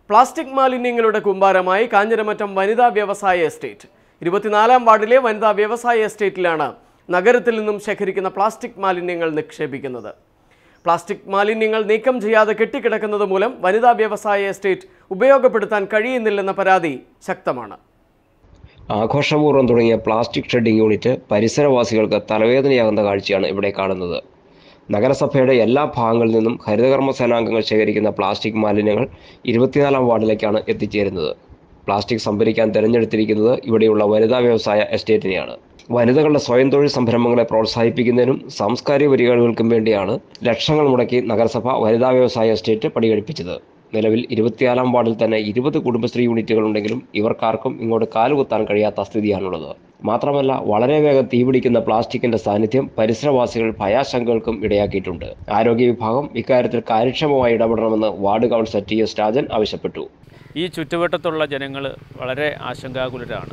plastic മാലിന്യങ്ങളുടെ കൂമ്പാരമായി Kanjiramattom വനിതാ വ്യവസായ estate ഇരുപത്തിനാലാം വാർഡിലെ വനിതാ വ്യവസായ എസ്റ്റേറ്റിലാണ് നഗരത്തിൽ നിന്നും ശേഖരിക്കുന്ന പ്ലാസ്റ്റിക് മാലിന്യങ്ങൾ നിക്ഷേപിക്കുന്നത് പ്ലാസ്റ്റിക് മാലിന്യങ്ങൾ നീക്കം ചെയ്യാതെ കെട്ടിക്കിടക്കുന്നത് മൂലം വനിതാ വ്യവസായ എസ്റ്റേറ്റ് ഉപയോഗപ്പെടുത്താൻ കഴിയുന്നില്ലെന്ന പരാതി ശക്തമാണ് ആഘോഷപൂർവ്വം തുടങ്ങിയ പ്ലാസ്റ്റിക് ഷെഡിംഗ് യൂണിറ്റ് പരിസരവാസികൾക്ക് തലവേദനയാകുന്ന കാഴ്ചയാണ് ഇവിടെ കാണുന്നത് നഗരസഭയുടെ എല്ലാ ഭാഗങ്ങളിൽ നിന്നും ഹരിതകർമ്മ സേനാംഗങ്ങൾ ശേഖരിക്കുന്ന പ്ലാസ്റ്റിക് മാലിന്യങ്ങൾ ഇരുപത്തിനാലാം വാർഡിലേക്കാണ് എത്തിച്ചേരുന്നത് പ്ലാസ്റ്റിക് സംഭരിക്കാൻ തിരഞ്ഞെടുത്തിരിക്കുന്നത് ഇവിടെയുള്ള വനിതാ വ്യവസായ എസ്റ്റേറ്റിനെയാണ് വനിതകളുടെ സ്വയം തൊഴിൽ സംരംഭങ്ങളെ പ്രോത്സാഹിപ്പിക്കുന്നതിനും സാംസ്കാരിക പരിപാടികൾക്കും വേണ്ടിയാണ് ലക്ഷങ്ങൾ മുടക്കി നഗരസഭ വനിതാ വ്യവസായ എസ്റ്റേറ്റ് പണികഴിപ്പിച്ചത് നിലവിൽ ഇരുപത്തിനാലാം വാർഡിൽ തന്നെ ഇരുപത് കുടുംബശ്രീ യൂണിറ്റുകൾ ഉണ്ടെങ്കിലും ഇവർക്കാർക്കും ഇങ്ങോട്ട് കാലുകുത്താൻ കഴിയാത്ത സ്ഥിതിയാണുള്ളത് മാത്രമല്ല വളരെ വേഗം തീപിടിക്കുന്ന പ്ലാസ്റ്റിക്കിന്റെ സാന്നിധ്യം പരിസരവാസികൾ ഭയാശങ്കകൾക്കും ഇടയാക്കിയിട്ടുണ്ട് ആരോഗ്യ വിഭാഗം ഇക്കാര്യത്തിൽ കാര്യക്ഷമമായി ഇടപെടണമെന്ന് ward councillor T S Rajan ആവശ്യപ്പെട്ടു ഈ ചുറ്റുവട്ടത്തുള്ള ജനങ്ങൾ വളരെ ആശങ്കാകുലരാണ്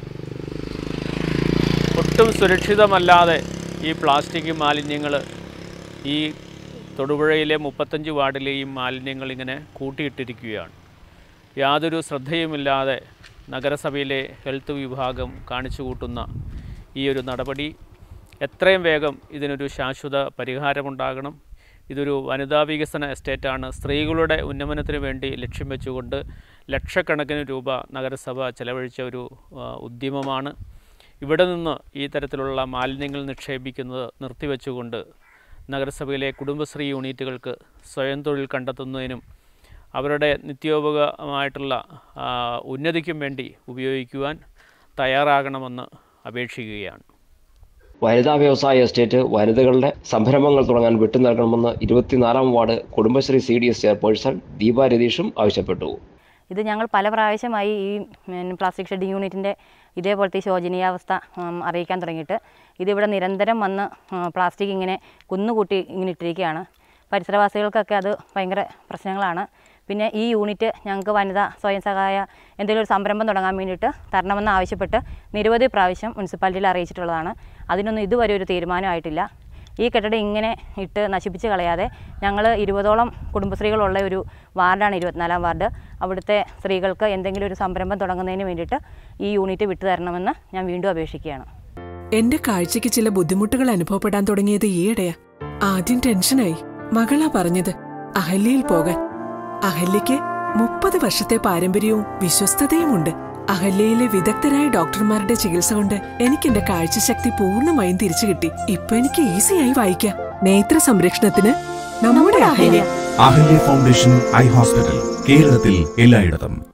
ഒട്ടും സുരക്ഷിതമല്ലാതെ ഈ പ്ലാസ്റ്റിക് മാലിന്യങ്ങൾ ഈ തൊടുപുഴയിലെ മുപ്പത്തഞ്ച് വാർഡിലെ ഈ മാലിന്യങ്ങൾ ഇങ്ങനെ കൂട്ടിയിട്ടിരിക്കുകയാണ് യാതൊരു ശ്രദ്ധയുമില്ലാതെ നഗരസഭയിലെ ഹെൽത്ത് വിഭാഗം കാണിച്ചു കൂട്ടുന്ന ഈ ഒരു നടപടി എത്രയും വേഗം ഇതിനൊരു ശാശ്വത പരിഹാരമുണ്ടാകണം ഇതൊരു വനിതാ വികസന എസ്റ്റേറ്റാണ് സ്ത്രീകളുടെ ഉന്നമനത്തിന് വേണ്ടി ലക്ഷ്യം വെച്ചുകൊണ്ട് ലക്ഷക്കണക്കിന് രൂപ നഗരസഭ ചെലവഴിച്ച ഒരു ആ, ഉദ്യമമാണ് ഇവിടെ നിന്ന് ഈ തരത്തിലുള്ള മാലിന്യങ്ങൾ നിക്ഷേപിക്കുന്നത് നിർത്തിവെച്ചുകൊണ്ട് നഗരസഭയിലെ കുടുംബശ്രീ യൂണിറ്റുകൾക്ക് സ്വയം തൊഴിൽ കണ്ടെത്തുന്നതിനും അവരുടെ നിത്യോപകമായിട്ടുള്ള ആ, ഉന്നതിക്കും വേണ്ടി ഉപയോഗിക്കുവാൻ തയ്യാറാകണമെന്ന് അപേക്ഷിക്കുകയാണ് വനിതാ വ്യവസായ എസ്റ്റേറ്റ് വനിതകളുടെ സംരംഭങ്ങൾ തുടങ്ങാൻ വിട്ടു നൽകണമെന്ന് ഇരുപത്തിനാലാം ward Kudumbashree C D S chairperson Deepa രതീഷും ആവശ്യപ്പെട്ടു ഇത് ഞങ്ങൾ പല പ്രാവശ്യമായി ഈ ഉം, പ്ലാസ്റ്റിക് ഷെഡിംഗ് യൂണിറ്റിൻ്റെ ഇതേപോലത്തെ ഈ ശോചനീയാവസ്ഥ ഉം, അറിയിക്കാൻ തുടങ്ങിയിട്ട് ഇതിവിടെ നിരന്തരം വന്ന് ഉം, പ്ലാസ്റ്റിക് ഇങ്ങനെ കുന്നുകൂട്ടി ഇങ്ങനെ ഇട്ടിരിക്കുകയാണ് പരിസരവാസികൾക്കൊക്കെ അത് ഭയങ്കര പ്രശ്നങ്ങളാണ് പിന്നെ ഈ യൂണിറ്റ് ഞങ്ങൾക്ക് വനിതാ സ്വയം സഹായ എന്തെങ്കിലും ഒരു സംരംഭം തുടങ്ങാൻ വേണ്ടിയിട്ട് തരണമെന്ന് ആവശ്യപ്പെട്ട് നിരവധി പ്രാവശ്യം മുനിസിപ്പാലിറ്റിയിൽ അറിയിച്ചിട്ടുള്ളതാണ് അതിനൊന്നും ഇതുവരെ ഒരു തീരുമാനമായിട്ടില്ല ഈ കെട്ടിടം ഇങ്ങനെ ഇട്ട് നശിപ്പിച്ച് കളയാതെ ഞങ്ങൾ ഇരുപതോളം കുടുംബശ്രീകളുള്ള ഒരു വാർഡാണ് ഇരുപത്തിനാലാം വാർഡ് അവിടുത്തെ സ്ത്രീകൾക്ക് എന്തെങ്കിലും ഒരു സംരംഭം തുടങ്ങുന്നതിന് വേണ്ടിയിട്ട് ഈ യൂണിറ്റ് വിട്ടു തരണമെന്ന് ഞാൻ വീണ്ടും അപേക്ഷിക്കുകയാണ് എന്റെ കാഴ്ചയ്ക്ക് ചില ബുദ്ധിമുട്ടുകൾ അനുഭവപ്പെടാൻ തുടങ്ങിയത് ഈയിടെയാ ആദ്യം ടെൻഷനായി മകളാ പറഞ്ഞത് അഹല്യയിൽ പോകാൻ അഹല്യയ്ക്ക് മുപ്പത് വർഷത്തെ പാരമ്പര്യവും വിശ്വസ്തതയുമുണ്ട് അഹല്യയിലെ വിദഗ്ധരായ ഡോക്ടർമാരുടെ ചികിത്സ കൊണ്ട് എനിക്ക് എന്റെ കാഴ്ചശക്തി പൂർണ്ണമായും തിരിച്ചു കിട്ടി ഇപ്പൊ എനിക്ക് ഈസിയായി വായിക്കാം നേത്ര സംരക്ഷണത്തിന് നമ്മുടെ Ahalya Ahalya foundation eye hospital കേരളത്തിൽ എല്ലായിടത്തും